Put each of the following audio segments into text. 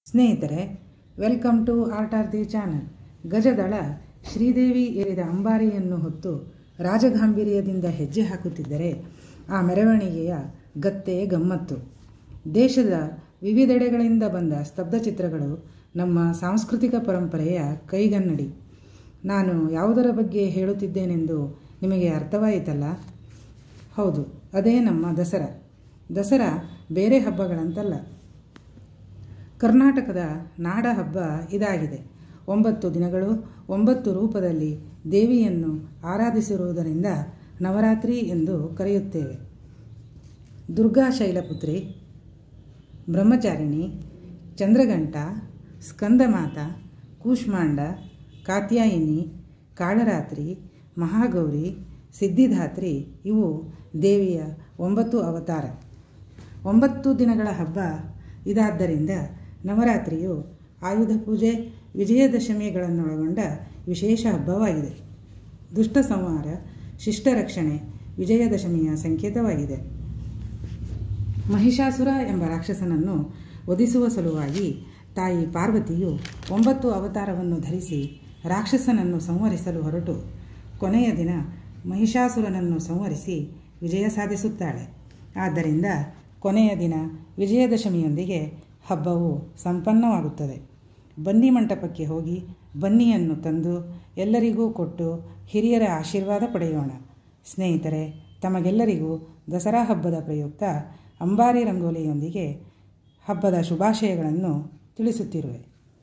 ಸ್ನೇಹಿತರೆ welcome to art R the channel ಗಜದಳ ಶ್ರೀದೇವಿ ಏರಿದ ಅಂಬಾರಿಯನ್ನು ಹೊತ್ತು ರಾಜಗಾಂಭೀರ್ಯದಿಂದ ಹೆಜ್ಜೆ ಹಾಕುತ್ತಿದ್ದರೆ ಆ ಮೆರವಣಿಗೆಯ ಗತ್ತೆ ಗಮ್ಮತ್ತು ದೇಶದ ವಿವಿಧೆಡೆಗಳಿಂದ ಬಂದ ಸ್ತಬ್ಧ ಚಿತ್ರಗಳು ನಮ್ಮ ಸಾಂಸ್ಕೃತಿಕ ಪರಂಪರೆಯ ಕೈಗನ್ನಡಿ ನಾನು ಯಾವುದರ ಬಗ್ಗೆ ಹೇಳುತ್ತಿದ್ದೇನೆಂದು ನಿಮಗೆ ಅರ್ಥವಾಯಿತಲ್ಲ ಹೌದು ಅದೇ ನಮ್ಮ ದಸರಾ ದಸರಾ ಬೇರೆ ಹಬ್ಬಗಳಂತಲ್ಲ ಕರ್ನಾಟಕದ ನಾಡ ಹಬ್ಬ ಇದಾಗಿದೆ ಒಂಬತ್ತು ದಿನಗಳು ಒಂಬತ್ತು ರೂಪದಲ್ಲಿ ದೇವಿಯನ್ನು ಆರಾಧಿಸಿರುವುದರಿಂದ ನವರಾತ್ರಿ ಎಂದು ಕರೆಯುತ್ತೇವೆ ದುರ್ಗಾ ಶೈಲಪುತ್ರಿ ಬ್ರಹ್ಮಚಾರಿಣಿ ಚಂದ್ರಘಂಟ ಸ್ಕಂದಮಾತ ಕೂಷ್ಮಾಂಡ ಕಾತ್ಯಾಯಿನಿ ಕಾಳರಾತ್ರಿ ಮಹಾಗೌರಿ ಸಿದ್ಧಿದಾತ್ರಿ ಇವು ದೇವಿಯ ಒಂಬತ್ತು ಅವತಾರ ಒಂಬತ್ತು ದಿನಗಳ ಹಬ್ಬ ಇದಾದ್ದರಿಂದ ನವರಾತ್ರಿಯು ಆಯುಧ ಪೂಜೆ ವಿಜಯದಶಮಿಗಳನ್ನೊಳಗೊಂಡ ವಿಶೇಷ ಹಬ್ಬವಾಗಿದೆ ದುಷ್ಟ ಸಂಹಾರ ಶಿಷ್ಟ ರಕ್ಷಣೆ ವಿಜಯದಶಮಿಯ ಸಂಕೇತವಾಗಿದೆ ಮಹಿಷಾಸುರ ಎಂಬ ರಾಕ್ಷಸನನ್ನು ವಧಿಸುವ ಸಲುವಾಗಿ ತಾಯಿ ಪಾರ್ವತಿಯು ಒಂಬತ್ತು ಅವತಾರವನ್ನು ಧರಿಸಿ ರಾಕ್ಷಸನನ್ನು ಸಂಹರಿಸಲು ಹೊರಟು ಕೊನೆಯ ದಿನ ಮಹಿಷಾಸುರನನ್ನು ಸಂಹರಿಸಿ ವಿಜಯ ಸಾಧಿಸುತ್ತಾಳೆ ಆದ್ದರಿಂದ ಕೊನೆಯ ದಿನ ವಿಜಯದಶಮಿಯೊಂದಿಗೆ ಹಬ್ಬವು ಸಂಪನ್ನವಾಗುತ್ತದೆ ಬನ್ನಿ ಮಂಟಪಕ್ಕೆ ಹೋಗಿ ಬನ್ನಿಯನ್ನು ತಂದು ಎಲ್ಲರಿಗೂ ಕೊಟ್ಟು ಹಿರಿಯರ ಆಶೀರ್ವಾದ ಪಡೆಯೋಣ ಸ್ನೇಹಿತರೆ ತಮಗೆಲ್ಲರಿಗೂ ದಸರಾ ಹಬ್ಬದ ಪ್ರಯುಕ್ತ ಅಂಬಾರಿ ರಂಗೋಲಿಯೊಂದಿಗೆ ಹಬ್ಬದ ಶುಭಾಶಯಗಳನ್ನು ತಿಳಿಸುತ್ತಿರುವೆ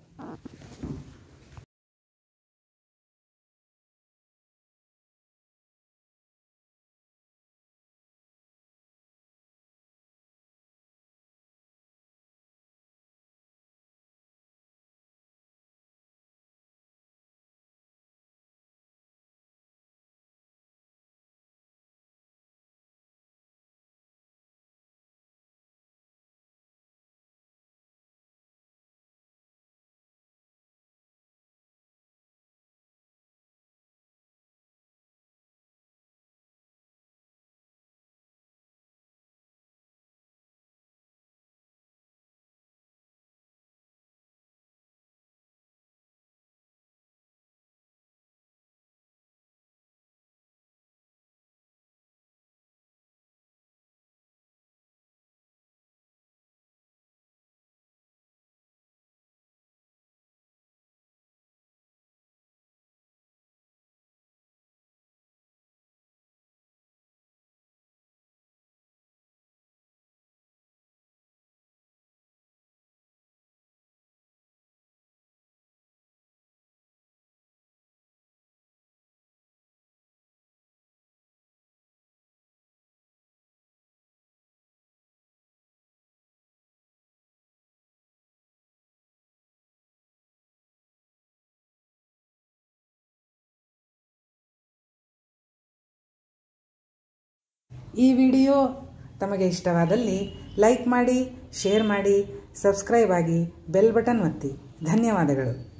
ಈ ವಿಡಿಯೋ ತಮಗೆ ಇಷ್ಟವಾದಲ್ಲಿ ಲೈಕ್ ಮಾಡಿ ಶೇರ್ ಮಾಡಿ ಸಬ್ಸ್ಕ್ರೈಬ್ ಆಗಿ ಬೆಲ್ ಬಟನ್ ಒತ್ತಿ ಧನ್ಯವಾದಗಳು